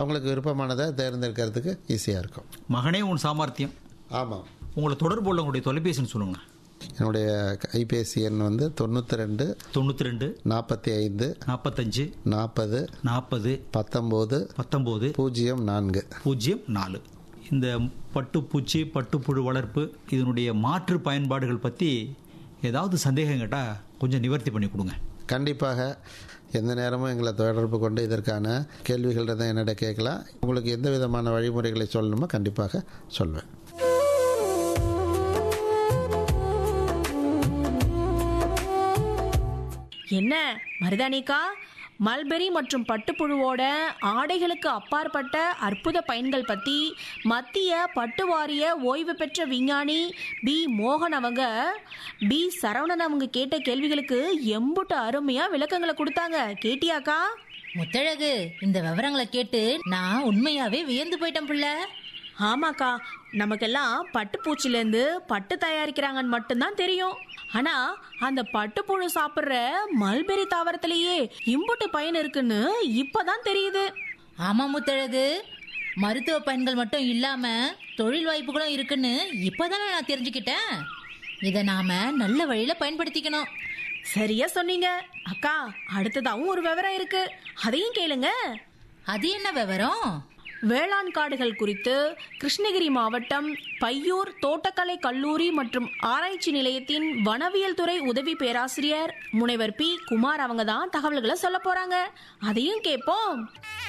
அவங்களுக்கு விருப்பமானதை தேர்ந்தெடுக்கிறதுக்கு ஈஸியாக இருக்கும் மகனே உன் சாமர்த்தியம் ஆமாம் உங்களை தொடர்பு உள்ள உங்களுடைய தொலைபேசின்னு சொல்லுங்க என்னுடைய கைபேசி எண் வந்து தொண்ணூற்றி ரெண்டு தொண்ணூற்றி ரெண்டு நாற்பத்தி ஐந்து நாற்பத்தஞ்சு நாற்பது நாற்பது பத்தொம்போது பத்தொம்போது பூஜ்ஜியம் நான்கு பூஜ்ஜியம் நாலு இந்த பட்டுப்பூச்சி பட்டுப்புழு வளர்ப்பு இதனுடைய மாற்று பயன்பாடுகள் பற்றி ஏதாவது சந்தேகம் கேட்டால் கொஞ்சம் நிவர்த்தி பண்ணி கொடுங்க கண்டிப்பாக எந்த நேரமும் எங்களை தொடர்பு கொண்டு இதற்கான கேள்விகள் இருந்தால் என்னிட கேட்கலாம் உங்களுக்கு எந்த விதமான வழிமுறைகளை சொல்லணுமோ கண்டிப்பாக சொல்வேன் என்ன மருதானிக்கா மல்பெரி மற்றும் பட்டுப்புழுவோட ஆடைகளுக்கு அப்பாற்பட்ட அற்புத பயன்கள் பத்தி மத்திய பட்டு வாரிய ஓய்வு பெற்ற விஞ்ஞானி பி மோகன் அவங்க பி சரவணன் அவங்க கேட்ட கேள்விகளுக்கு எம்புட்டு அருமையா விளக்கங்களை கொடுத்தாங்க கேட்டியாக்கா முத்தழகு இந்த விவரங்களை கேட்டு நான் உண்மையாவே வியந்து போயிட்டேன் புள்ள ஆமாக்கா நமக்கெல்லாம் பட்டுப்பூச்சிலேருந்து பட்டு தயாரிக்கிறாங்கன்னு மட்டும்தான் தெரியும் ஆனா அந்த பட்டுப்புழு சாப்பிடுற மல்பெரி தாவரத்திலேயே இம்புட்டு பயன் இருக்குன்னு இப்பதான் தெரியுது ஆமா முத்தழகு மருத்துவ பயன்கள் மட்டும் இல்லாம தொழில் வாய்ப்புகளும் இருக்குன்னு இப்பதானே நான் தெரிஞ்சுக்கிட்டேன் இதை நாம நல்ல வழியில பயன்படுத்திக்கணும் சரியா சொன்னீங்க அக்கா அடுத்ததாவும் ஒரு விவரம் இருக்கு அதையும் கேளுங்க அது என்ன விவரம் வேளாண் காடுகள் குறித்து கிருஷ்ணகிரி மாவட்டம் பையூர் தோட்டக்கலை கல்லூரி மற்றும் ஆராய்ச்சி நிலையத்தின் வனவியல் துறை உதவி பேராசிரியர் முனைவர் பி குமார் அவங்க தான் தகவல்களை சொல்ல போறாங்க அதையும் கேட்போம்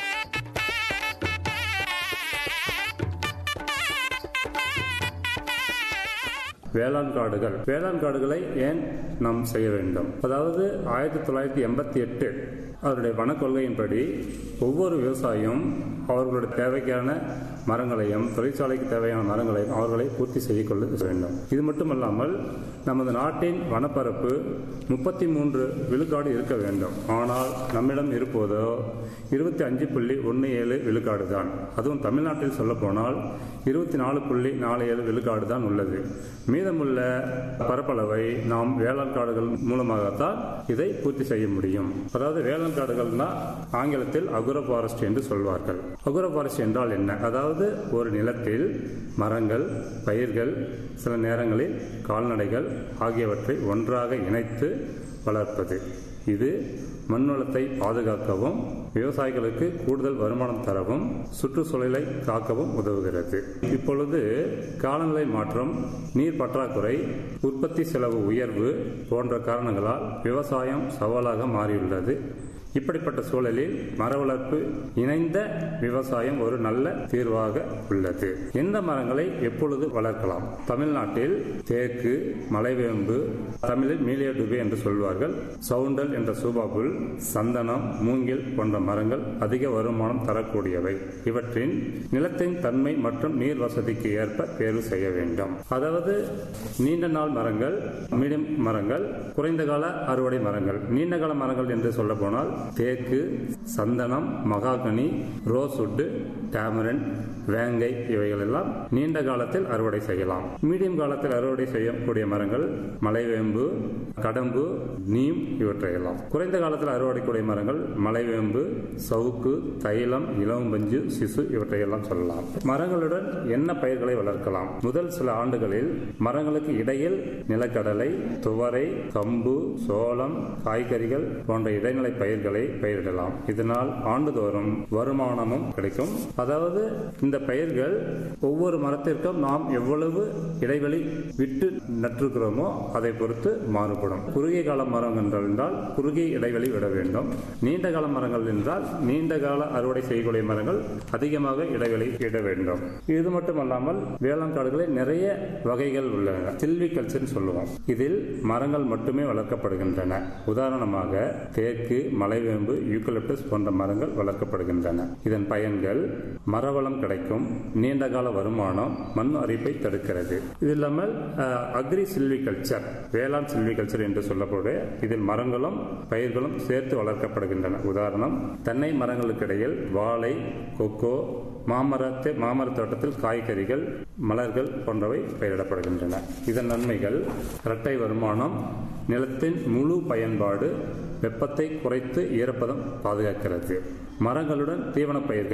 வேளாண் காடுகள் வேளாண் காடுகளை ஏன் நாம் செய்ய வேண்டும் அதாவது ஆயிரத்தி தொள்ளாயிரத்தி எண்பத்தி எட்டு அவருடைய வன கொள்கையின்படி ஒவ்வொரு விவசாயியும் அவர்களுடைய தேவைக்கான மரங்களையும் தொழிற்சாலைக்கு தேவையான மரங்களையும் அவர்களை பூர்த்தி செய்து கொள்ள வேண்டும் இது மட்டுமல்லாமல் நமது நாட்டின் வனப்பரப்பு முப்பத்தி மூன்று விழுக்காடு இருக்க வேண்டும் ஆனால் நம்மிடம் இருப்பதோ இருபத்தி அஞ்சு புள்ளி ஒன்று ஏழு விழுக்காடு தான் அதுவும் தமிழ்நாட்டில் சொல்ல போனால் இருபத்தி நாலு புள்ளி நாலு ஏழு விழுக்காடு தான் உள்ளது மீதமுள்ள பரப்பளவை நாம் வேளாண் காடுகள் மூலமாகத்தான் இதை பூர்த்தி செய்ய முடியும் அதாவது வேளாண் காடுகள்னா ஆங்கிலத்தில் அகுர ஃபாரஸ்ட் என்று சொல்வார்கள் அகுர ஃபாரஸ்ட் என்றால் என்ன அதாவது ஒரு நிலத்தில் மரங்கள் பயிர்கள் சில நேரங்களில் கால்நடைகள் ஆகியவற்றை ஒன்றாக இணைத்து வளர்ப்பது இது மண்வளத்தை பாதுகாக்கவும் விவசாயிகளுக்கு கூடுதல் வருமானம் தரவும் சுற்றுச்சூழலை காக்கவும் உதவுகிறது இப்பொழுது காலநிலை மாற்றம் நீர் பற்றாக்குறை உற்பத்தி செலவு உயர்வு போன்ற காரணங்களால் விவசாயம் சவாலாக மாறியுள்ளது இப்படிப்பட்ட சூழலில் மர வளர்ப்பு இணைந்த விவசாயம் ஒரு நல்ல தீர்வாக உள்ளது எந்த மரங்களை எப்பொழுது வளர்க்கலாம் தமிழ்நாட்டில் தேக்கு மலைவேம்பு தமிழில் மீலியடுபே என்று சொல்வார்கள் சவுண்டல் என்ற சூபாபுல் சந்தனம் மூங்கில் போன்ற மரங்கள் அதிக வருமானம் தரக்கூடியவை இவற்றின் நிலத்தின் தன்மை மற்றும் நீர் வசதிக்கு ஏற்ப தேர்வு செய்ய வேண்டும் அதாவது நீண்ட நாள் மரங்கள் மீடியம் மரங்கள் குறைந்த கால அறுவடை மரங்கள் நீண்ட கால மரங்கள் என்று சொல்ல போனால் தேக்கு சந்தனம் மகாகனி ரோஸ்வுட் டேமரன் வேங்கை இவைகள் எல்லாம் நீண்ட காலத்தில் அறுவடை செய்யலாம் மீடியம் காலத்தில் அறுவடை செய்யக்கூடிய மரங்கள் மலைவேம்பு கடம்பு நீம் இவற்றையெல்லாம் குறைந்த காலத்தில் அறுவடைக்கூடிய மரங்கள் மலைவேம்பு சவுக்கு தைலம் இளவம்பஞ்சு சிசு இவற்றையெல்லாம் சொல்லலாம் மரங்களுடன் என்ன பயிர்களை வளர்க்கலாம் முதல் சில ஆண்டுகளில் மரங்களுக்கு இடையில் நிலக்கடலை துவரை கம்பு சோளம் காய்கறிகள் போன்ற இடைநிலை பயிர்களை பயிரிடலாம் இதனால் ஆண்டுதோறும் வருமானமும் கிடைக்கும் அதாவது இந்த பயிர்கள் ஒவ்வொரு மரத்திற்கும் நாம் எவ்வளவு இடைவெளி விட்டு நட்டிருக்கிறோமோ அதை பொறுத்து மாறுபடும் குறுகிய கால மரம் என்றால் குறுகிய இடைவெளி விட வேண்டும் நீண்ட கால மரங்கள் என்றால் நீண்ட கால அறுவடை செய்யக்கூடிய மரங்கள் அதிகமாக இடைவெளி விட வேண்டும் இது மட்டுமல்லாமல் வேளாண் காடுகளில் நிறைய வகைகள் உள்ளன சில்வி கல்ச்சர் சொல்லுவோம் இதில் மரங்கள் மட்டுமே வளர்க்கப்படுகின்றன உதாரணமாக தேக்கு மலைவேம்பு யூக்கலிப்டஸ் போன்ற மரங்கள் வளர்க்கப்படுகின்றன இதன் பயன்கள் மரவளம் கிடைக்கும் நீண்ட கால வருமானம் மண் அரிப்பை தடுக்கிறது இது இல்லாமல் அக்ரி சில்விகல்ச்சர் வேளாண் சில்விகல்ச்சர் என்று சொல்லக்கூடிய இதில் மரங்களும் பயிர்களும் சேர்த்து வளர்க்கப்படுகின்றன உதாரணம் தென்னை மரங்களுக்கிடையில் வாழை கொக்கோ மாமரத்தை மாமர தோட்டத்தில் காய்கறிகள் மலர்கள் போன்றவை பயிரிடப்படுகின்றன இதன் நன்மைகள் இரட்டை வருமானம் நிலத்தின் முழு பயன்பாடு வெப்பத்தை குறைத்து ஈரப்பதம் பாதுகாக்கிறது மரங்களுடன் தீவன பயிர்கள்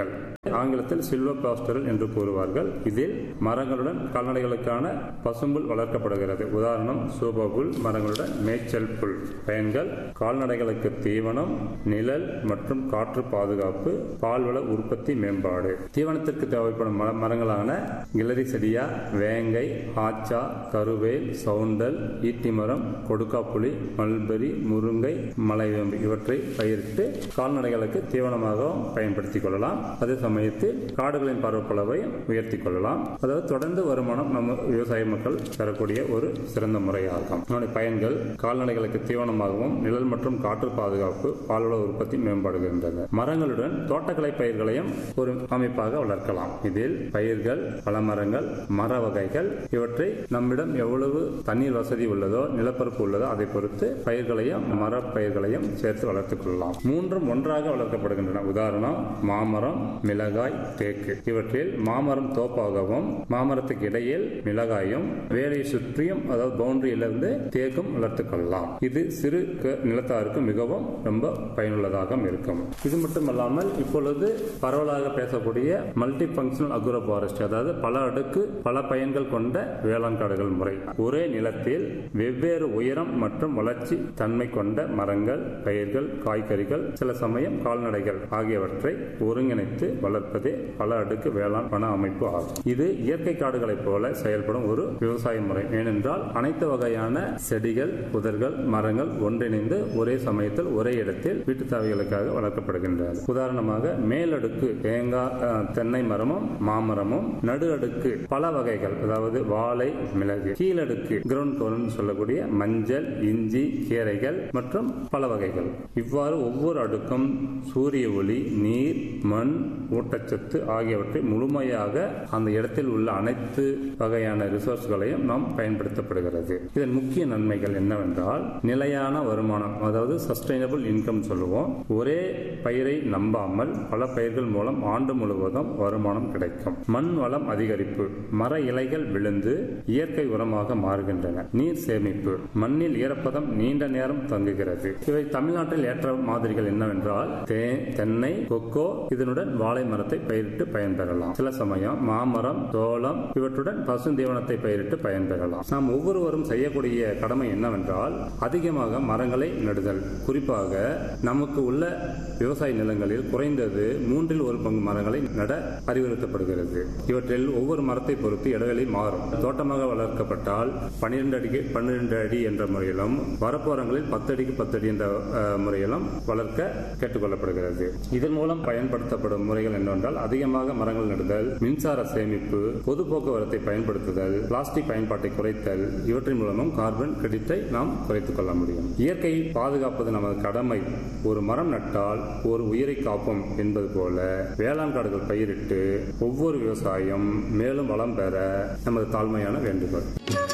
ஆங்கிலத்தில் சில்வர் பாஸ்டரல் என்று கூறுவார்கள் இதில் மரங்களுடன் கால்நடைகளுக்கான பசும்புல் வளர்க்கப்படுகிறது உதாரணம் சூபபுல் மரங்களுடன் மேய்ச்சல் புல் பயன்கள் கால்நடைகளுக்கு தீவனம் நிழல் மற்றும் காற்று பாதுகாப்பு பால்வள உற்பத்தி மேம்பாடு தீவனத்திற்கு தேவைப்படும் மர- மரங்களான கிளரி செடியா வேங்கை ஆச்சா கருவேல் சவுண்டல் ஈட்டிமரம் கொடுக்காப்புளி மல்பெரி முருங்கை மலைவேம்பு இவற்றை பயிரிட்டு கால்நடைகளுக்கு தீவனமாகவும் பயன்படுத்திக் கொள்ளலாம் அதே சமயத்தில் காடுகளின் பரப்பளவை உயர்த்திக் கொள்ளலாம் அதாவது தொடர்ந்து வருமானம் நம்ம விவசாய மக்கள் பெறக்கூடிய ஒரு சிறந்த முறையாகும் அதனுடைய பயன்கள் கால்நடைகளுக்கு தீவனமாகவும் நிழல் மற்றும் காற்று பாதுகாப்பு பால்வள உற்பத்தி மேம்படுகின்றன மரங்களுடன் தோட்டக்கலை பயிர்களையும் ஒரு அமைப்பாக வளர்க்கலாம் இதில் பயிர்கள் பழமரங்கள் மர வகைகள் இவற்றை நம்மிடம் எவ்வளவு தண்ணீர் வசதி உள்ளதோ நிலப்பரப்பு உள்ளதோ அதை பொறுத்து பயிர்களையும் மர பயிர்களையும் சேர்த்து வளர்த்துக் கொள்ளலாம் மூன்றும் ஒன்றாக வளர்க்கப்படுகின்றன உதாரணம் மாமரம் மிளகாய் தேக்கு இவற்றில் மாமரம் தோப்பாகவும் மாமரத்துக்கு இடையில் மிளகாயும் வேலையை சுற்றியும் அதாவது பவுண்டரியிலிருந்து தேக்கும் வளர்த்துக் கொள்ளலாம் இது சிறு க- நிலத்தாருக்கு மிகவும் ரொம்ப பயனுள்ளதாக இருக்கும் இது மட்டுமல்லாமல் இப்பொழுது பரவலாக பேசக்கூடிய மல்டி ஃபங்க்ஷனல் அக்ரோ ஃபாரஸ்ட் அதாவது பல அடுக்கு பல பயன்கள் கொண்ட வேளாண் காடுகள் முறை ஒரே நிலத்தில் வெவ்வேறு உயரம் மற்றும் வளர்ச்சி தன்மை கொண்ட மரங்கள் பயிர்கள் காய்கறிகள் சில சமயம் கால்நடைகள் ஆகியவற்றை ஒருங்கிணைத்து வளர்ப்பதே பல அடுக்கு வேளாண் வன அமைப்பு ஆகும் இது இயற்கை காடுகளைப் போல செயல்படும் ஒரு விவசாய முறை ஏனென்றால் அனைத்து வகையான செடிகள் புதர்கள் மரங்கள் ஒன்றிணைந்து ஒரே சமயத்தில் ஒரே இடத்தில் வீட்டு தேவைகளுக்காக வளர்க்கப்படுகின்றது உதாரணமாக மேலடுக்கு தேங்காய் அஹ், தென்னை மரமும் மாமரமும் நடு அடுக்கு பல வகைகள் அதாவது வாழை மிளகு கீழடுக்கு கிரவுண்ட் கோர்னு சொல்லக்கூடிய மஞ்சள் இஞ்சி கீரைகள் மற்றும் பல வகைகள் இவ்வாறு ஒவ்வொரு அடுக்கும் சூரிய ஒளி நீர் மண் ஊட்டச்சத்து ஆகியவற்றை முழுமையாக அந்த இடத்தில் உள்ள அனைத்து வகையான ரிசோர்ஸ்களையும் நாம் பயன்படுத்தப்படுகிறது இதன் முக்கிய நன்மைகள் என்னவென்றால் நிலையான வருமானம் அதாவது சஸ்டைனபிள் இன்கம் சொல்லுவோம் ஒரே பயிரை நம்பாமல் பல பயிர்கள் மூலம் ஆண்டு முழுவதும் வருமானம் கிடைக்கும் மண் வளம் அதிகரிப்பு மர இலைகள் விழுந்து இயற்கை உரமாக மாறுகின்றன நீர் சேமிப்பு மண்ணில் ஈரப்பதம் நீண்ட நேரம் தங்குகிறது இவை தமிழ்நாட்டில் ஏற்ற மாதிரிகள் என்னவென்றால் தே- தென்னை கொக்கோ இதனுடன் வாழை மரத்தை பயிரிட்டு பயன்பெறலாம் சில சமயம் மாமரம் சோளம் இவற்றுடன் பசுந்தீவனத்தை பயிரிட்டு பயன்பெறலாம் நாம் ஒவ்வொருவரும் செய்யக்கூடிய கடமை என்னவென்றால் அதிகமாக மரங்களை நடுதல் குறிப்பாக நமக்கு உள்ள விவசாய நிலங்களில் குறைந்தது மூன்றில் ஒரு பங்கு மரங்களை நட அறிவுறுத்தப்படுகிறது இவற்றில் ஒவ்வொரு மரத்தை பொறுத்து இடைவெளி மாறும் தோட்டமாக வளர்க்கப்பட்டால் 12 அடிக்கு 12 அடி என்ற முறையிலும் வரப்போரங்களில் பத்து அடிக்கு பத்து அடி என்ற அஹ், முறையிலும் வளர்க்க கேட்டுக்கொள்ளப்படுகிறது இதன் மூலம் பயன்படுத்தப்படும் முறைகள் என்னவென்றால் அதிகமாக மரங்கள் நடுதல் மின்சார சேமிப்பு பொது போக்குவரத்தை பயன்படுத்துதல் பிளாஸ்டிக் பயன்பாட்டை குறைத்தல் இவற்றின் மூலமும் கார்பன் கிரெடிட்டை நாம் குறைத்துக் கொள்ள முடியும் இயற்கையை பாதுகாப்பது நமது கடமை ஒரு மரம் நட்டால் ஒரு உயிரை காப்போம் என்பது போல வேளாண் காடுகள் பயிரிட்டு ஒவ்வொரு விவசாயம் மேலும் வளம் பெற நமது தாழ்மையான வேண்டுகோள்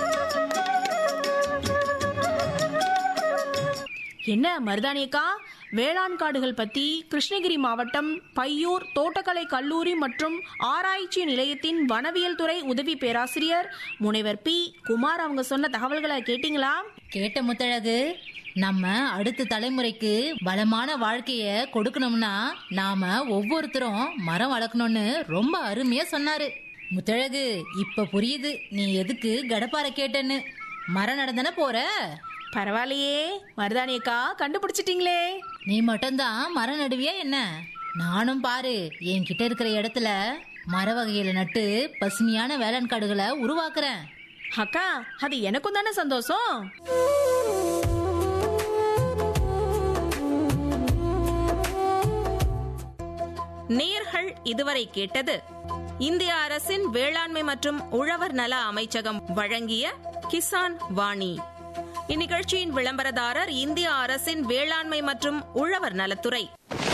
என்ன மருதானியக்கா வேளாண் காடுகள் பத்தி கிருஷ்ணகிரி மாவட்டம் பையூர் தோட்டக்கலை கல்லூரி மற்றும் ஆராய்ச்சி நிலையத்தின் வனவியல் துறை உதவி பேராசிரியர் முனைவர் பி குமார் அவங்க சொன்ன தகவல்களை கேட்டிங்களா கேட்ட முத்தழகு நம்ம அடுத்த தலைமுறைக்கு வளமான வாழ்க்கைய கொடுக்கணும்னா நாம ஒவ்வொருத்தரும் மரம் வளர்க்கணும்னு ரொம்ப அருமையா சொன்னாரு முத்தழகு இப்ப புரியுது நீ எதுக்கு கடப்பார கேட்டேன்னு மரம் நடந்தானே போற பரவாயில்லையே மருதானியக்கா கண்டுபிடிச்சிட்டீங்களே நீ மட்டும்தான் மரம் நடுவியா என்ன நானும் பாரு என்கிட்ட இருக்கிற இடத்துல மர வகைகளை நட்டு பசுமையான வேளாண் காடுகளை உருவாக்குறேன் அக்கா அது எனக்கும் தானே சந்தோஷம் நேர்கள் இதுவரை கேட்டது இந்திய அரசின் வேளாண்மை மற்றும் உழவர் நல அமைச்சகம் வழங்கிய கிசான் வாணி இந்நிகழ்ச்சியின் விளம்பரதாரர் இந்திய அரசின் வேளாண்மை மற்றும் உழவர் நலத்துறை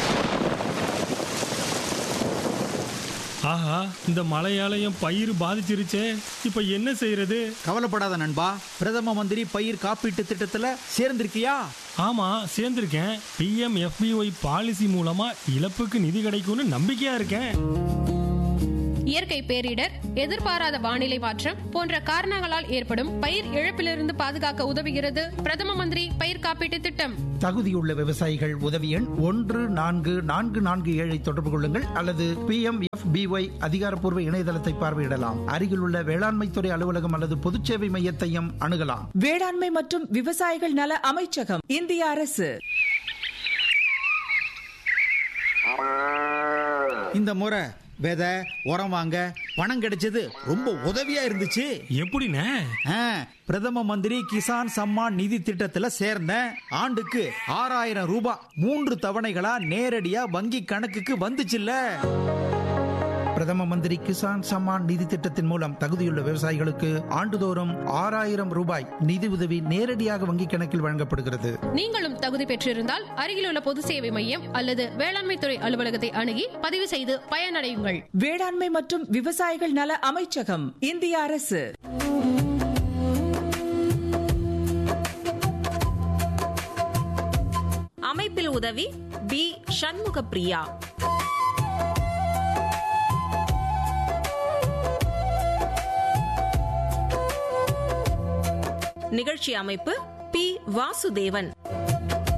ஆஹா இந்த மழையாலயம் பயிர் பாதிச்சிருச்சே இப்ப என்ன செய்யறது கவலைப்படாத நண்பா பிரதம மந்திரி பயிர் காப்பீட்டு திட்டத்துல சேர்ந்திருக்கியா ஆமா சேர்ந்திருக்கேன் பிஎம் எஃபிஒய் பாலிசி மூலமா இழப்புக்கு நிதி கிடைக்கும்னு நம்பிக்கையா இருக்கேன் இயற்கை பேரிடர் எதிர்பாராத வானிலை மாற்றம் போன்ற காரணங்களால் ஏற்படும் பயிர் இழப்பிலிருந்து பாதுகாக்க உதவுகிறது பிரதம மந்திரி பயிர் காப்பீட்டு திட்டம் தகுதியுள்ள விவசாயிகள் உதவி எண் ஒன்று நான்கு நான்கு நான்கு ஏழை தொடர்பு கொள்ளுங்கள் அல்லது பி எம் எஃப் பிஒய் அதிகாரப்பூர்வ இணையதளத்தை பார்வையிடலாம் அருகிலுள்ள வேளாண்மைத்துறை அலுவலகம் அல்லது பொதுச்சேவை மையத்தையும் அணுகலாம் வேளாண்மை மற்றும் விவசாயிகள் நல அமைச்சகம் இந்திய அரசு இந்த முறை விதை உரம் வாங்க பணம் கிடைச்சது ரொம்ப உதவியா இருந்துச்சு எப்படிண்ணே ஆ, பிரதம மந்திரி கிசான் சம்மான் நிதி திட்டத்துல சேர்ந்தேன் ஆண்டுக்கு ஆறாயிரம் ரூபாய் மூன்று தவணைகளா நேரடியா வங்கி கணக்குக்கு வந்துச்சுல்ல பிரதம மந்திரி கிசான் சம்மான் நிதி திட்டத்தின் மூலம் தகுதியுள்ள விவசாயிகளுக்கு ஆண்டுதோறும் ஆறாயிரம் ரூபாய் நிதி உதவி நேரடியாக வங்கிக் கணக்கில் வழங்கப்படுகிறது நீங்களும் தகுதி பெற்றிருந்தால் அருகிலுள்ள பொது சேவை மையம் அல்லது வேளாண்மை துறை அலுவலகத்தை அணுகி பதிவு செய்து பயனடையுங்கள் வேளாண்மை மற்றும் விவசாயிகள் நல அமைச்சகம் இந்திய அரசு அமைப்பில் உதவி பி சண்முக பிரியா நிகழ்ச்சி அமைப்பு பி வாசுதேவன்